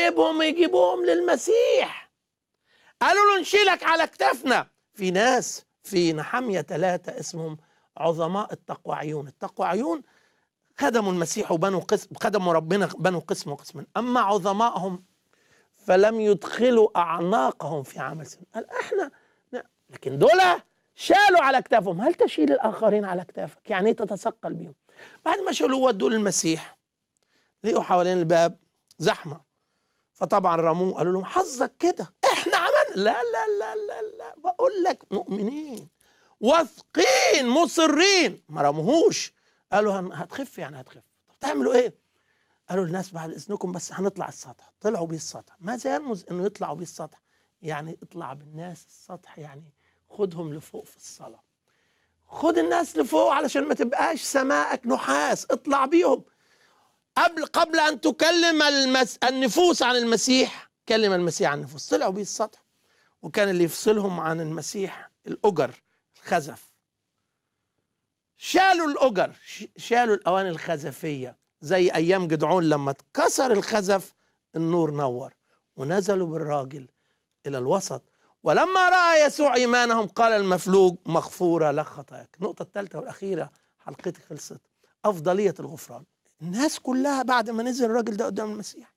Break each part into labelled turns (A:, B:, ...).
A: حبايبهم يجيبوهم للمسيح قالوا له نشيلك على كتافنا في ناس في نحمية ثلاثة اسمهم عظماء التقوعيون التقوعيون خدموا المسيح وبنوا قسم خدموا ربنا بنوا قسم وقسما أما عظمائهم فلم يدخلوا أعناقهم في عمل سن قال احنا لا. لكن دول شالوا على كتافهم هل تشيل الآخرين على كتافك يعني ايه تتثقل بيهم بعد ما شالوه ودوا للمسيح لقوا حوالين الباب زحمة فطبعا رموه قالوا لهم حظك كده احنا عملنا لا لا لا لا لا بقول لك مؤمنين واثقين مصرين ما رموهوش قالوا هن- هتخف يعني هتخف طب تعملوا ايه قالوا الناس بعد اذنكم بس هنطلع السطح طلعوا بيه السطح ماذا يرمز انه يطلعوا بيه السطح يعني اطلع بالناس السطح يعني خدهم لفوق في الصلاه خد الناس لفوق علشان ما تبقاش سماءك نحاس اطلع بيهم قبل قبل ان تكلم المس... النفوس عن المسيح كلم المسيح عن النفوس طلعوا بيه السطح وكان اللي يفصلهم عن المسيح الاجر الخزف شالوا الاجر ش- شالوا الاواني الخزفيه زي ايام جدعون لما اتكسر الخزف النور نور ونزلوا بالراجل الى الوسط ولما راى يسوع ايمانهم قال المفلوج مغفوره لك خطاياك النقطه الثالثه والاخيره حلقتي خلصت افضليه الغفران الناس كلها بعد ما نزل الراجل ده قدام المسيح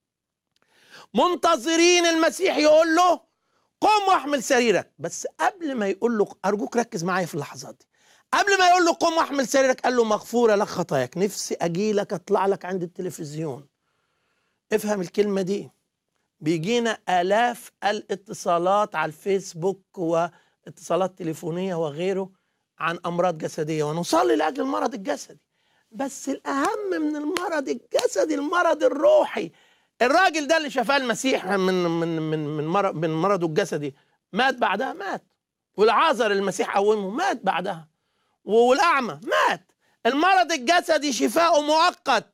A: منتظرين المسيح يقول له قم واحمل سريرك بس قبل ما يقول له ارجوك ركز معايا في اللحظات دي قبل ما يقول له قم واحمل سريرك قال له مغفوره لك خطاياك نفسي اجي لك اطلع لك عند التلفزيون افهم الكلمه دي بيجينا آلاف الاتصالات على الفيسبوك واتصالات تليفونية وغيره عن أمراض جسدية ونصلي لأجل المرض الجسدي بس الأهم من المرض الجسدي المرض الروحي الراجل ده اللي شفاه المسيح من من من من مرض من مرضه الجسدي مات بعدها مات والعازر المسيح قومه مات بعدها والأعمى مات المرض الجسدي شفاؤه مؤقت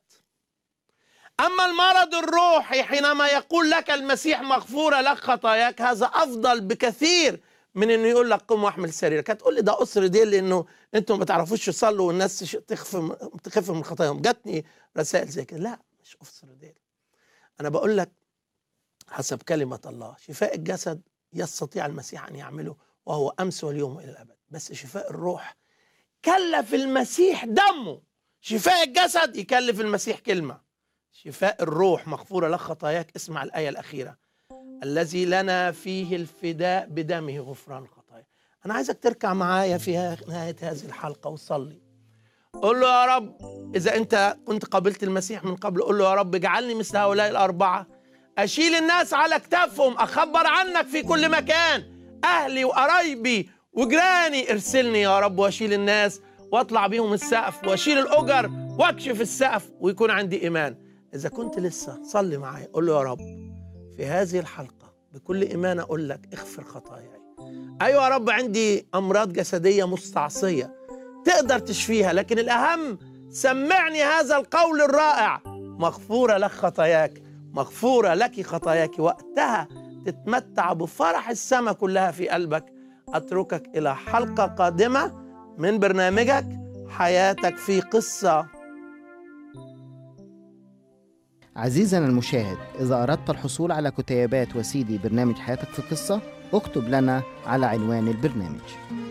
A: أما المرض الروحي حينما يقول لك المسيح مغفورة لك خطاياك هذا أفضل بكثير من إنه يقول لك قم واحمل سريرك هتقول لي ده قصر ديل لأنه أنتم ما بتعرفوش تصلوا والناس تش- تخف تخف من خطاياهم جاتني رسائل زي كده لا مش قصر ديل أنا بقول لك حسب كلمة الله شفاء الجسد يستطيع المسيح أن يعمله وهو أمس واليوم وإلى الأبد بس شفاء الروح كلف المسيح دمه شفاء الجسد يكلف المسيح كلمه شفاء الروح مغفورة لك خطاياك اسمع الآية الأخيرة الذي لنا فيه الفداء بدمه غفران الخطايا أنا عايزك تركع معايا في نهاية هذه الحلقة وصلي قول له يا رب إذا أنت كنت قابلت المسيح من قبل قول له يا رب اجعلني مثل هؤلاء الأربعة أشيل الناس على كتافهم أخبر عنك في كل مكان أهلي وقرايبي وجيراني ارسلني يا رب وأشيل الناس وأطلع بيهم السقف وأشيل الأجر وأكشف السقف ويكون عندي إيمان إذا كنت لسه صلي معايا قول له يا رب في هذه الحلقة بكل إيمان أقول لك اغفر خطاياي أيوة يا رب عندي أمراض جسدية مستعصية تقدر تشفيها لكن الأهم سمعني هذا القول الرائع مغفورة لك خطاياك مغفورة لك خطاياك وقتها تتمتع بفرح السماء كلها في قلبك أتركك إلى حلقة قادمة من برنامجك حياتك في قصة
B: عزيزنا المشاهد إذا أردت الحصول على كتيبات وسيدي برنامج حياتك في قصة اكتب لنا على عنوان البرنامج